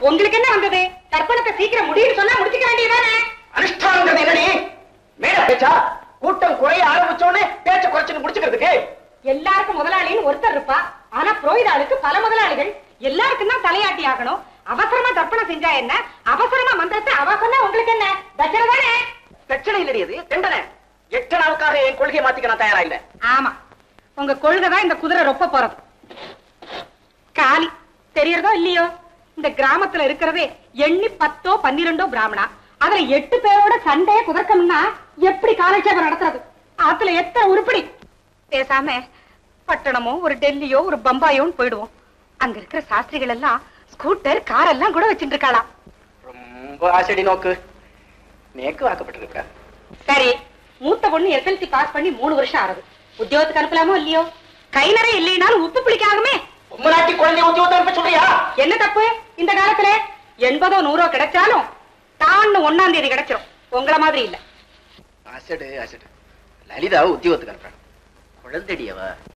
உங்களுக்கு என்ன வந்தது தர்ப்பணத்தை சீக்கிரம் முடியும்னு சொன்னா முடிச்சுக்க வேண்டியதானே அனுஷ்டானங்கிறது என்னடி மேட பேச்சா கூட்டம் குறைய ஆரம்பிச்சோடனே பேச்ச குறைச்சு முடிச்சுக்கிறதுக்கு எல்லாருக்கும் முதலாளின்னு ஒருத்தர் இருப்பா ஆனா புரோகிதாளுக்கு பல முதலாளிகள் எல்லாருக்கும் தான் தலையாட்டி ஆகணும் அவசரமா தர்ப்பணம் செஞ்சா என்ன அவசரமா மந்திரத்தை அவ சொன்னா உங்களுக்கு என்ன தட்சணை தானே பிரச்சனை இல்லடி அது தண்டனை எட்டனாவுக்காக என் கொள்கையை மாத்திக்க நான் தயாரா இல்ல ஆமா உங்க கொள்கை தான் இந்த குதிரை ரொப்ப போறது காலி தெரியறதோ இல்லையோ இந்த கிராமத்துல இருக்கிறதே எண்ணி பத்தோ பன்னிரெண்டோ பிராமணா அதுல எட்டு பேரோட சண்டைய குதர்க்கணும்னா எப்படி காலட்சேபம் நடத்துறது ஆத்துல எத்தனை உருப்படி பேசாம பட்டணமோ ஒரு டெல்லியோ ஒரு பம்பாயோன்னு போயிடுவோம் அங்க இருக்கிற சாஸ்திரிகள் எல்லாம் ஸ்கூட்டர் கார் எல்லாம் கூட வச்சுட்டு இருக்காளாம் ரொம்ப ஆசைடி நோக்கு நேக்கு வாக்கப்பட்டிருக்க சரி மூத்த பொண்ணு எஸ்எல்சி பாஸ் பண்ணி மூணு வருஷம் ஆகுது உத்தியோகத்துக்கு அனுப்பலாமோ இல்லையோ கை நிறைய இல்லைனாலும் உப்பு பிடிக்காகுமே உம்ம நாட்டி குழந்தை உத்தியோகத்தை அனுப்ப சொல்றியா என்ன தப்பு இந்த காலத்துல எண்பதோ நூறோ கிடைச்சாலும் தான்னு ஒண்ணாம் தேதி கிடைச்சிரும் உங்கள மாதிரி இல்ல அசடு அசடு லலிதாவை உத்தியோகத்துக்கு அனுப்புறான் குழந்தைடி அவ